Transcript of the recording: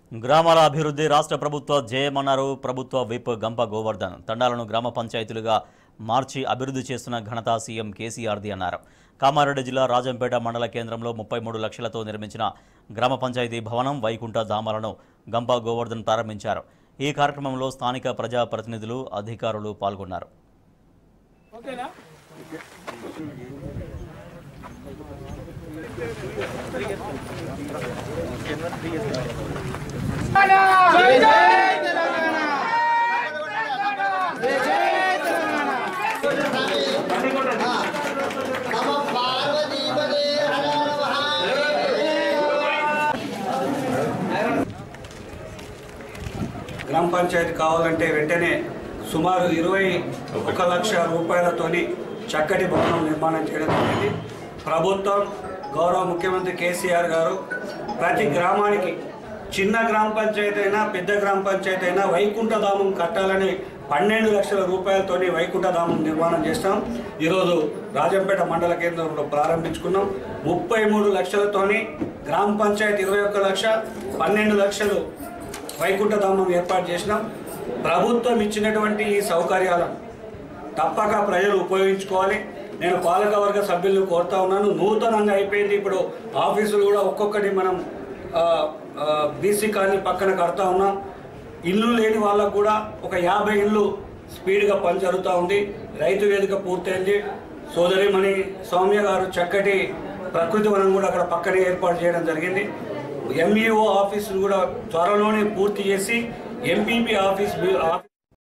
గ్రామాల అభివృద్ధి రాష్ట్ర ప్రభుత్వ జయమన్నారు ప్రభుత్వ విప్ గంప గోవర్ధన్ తండాలను గ్రామ పంచాయతీలుగా మార్చి అభివృద్ధి చేస్తున్న ఘనత సీఎం కేసీఆర్ది అన్నారు కామారెడ్డి జిల్లా రాజంపేట మండల కేంద్రంలో ముప్పై మూడు లక్షలతో నిర్మించిన గ్రామ పంచాయతీ భవనం వైకుంఠ ధామాలను గంప గోవర్ధన్ ప్రారంభించారు ఈ కార్యక్రమంలో స్థానిక ప్రజా ప్రతినిధులు అధికారులు పాల్గొన్నారు గ్రామ పంచాయతీ కావాలంటే వెంటనే సుమారు ఇరవై ఒక లక్ష రూపాయలతోని చక్కటి భవనం నిర్మాణం చేయడం జరిగింది ప్రభుత్వం గౌరవ ముఖ్యమంత్రి కేసీఆర్ గారు ప్రతి గ్రామానికి చిన్న గ్రామ పంచాయతీ అయినా పెద్ద గ్రామ పంచాయతీ అయినా వైకుంఠధామం కట్టాలని పన్నెండు లక్షల రూపాయలతోని వైకుంఠధామం నిర్మాణం చేస్తాం ఈరోజు రాజంపేట మండల కేంద్రంలో ప్రారంభించుకున్నాం ముప్పై మూడు లక్షలతోని గ్రామ పంచాయతీ ఇరవై ఒక్క లక్ష పన్నెండు లక్షలు వైకుంఠధామం ఏర్పాటు చేసినాం ప్రభుత్వం ఇచ్చినటువంటి ఈ సౌకర్యాలను తప్పక ప్రజలు ఉపయోగించుకోవాలి నేను పాలకవర్గ సభ్యులను కోరుతా ఉన్నాను నూతనంగా అయిపోయింది ఇప్పుడు ఆఫీసులు కూడా ఒక్కొక్కటి మనం బీసీ కాలనీ పక్కన కడతా ఉన్నాం ఇల్లు లేని వాళ్ళకు కూడా ఒక యాభై ఇల్లు స్పీడ్గా పని జరుగుతూ ఉంది రైతు వేదిక పూర్తయింది సోదరిమణి సౌమ్య గారు చక్కటి ప్రకృతి వనం కూడా అక్కడ పక్కనే ఏర్పాటు చేయడం జరిగింది ఎంఈఓ ఆఫీసులు కూడా త్వరలోనే పూర్తి చేసి ఎంపీపీ ఆఫీస్ ఆఫీస్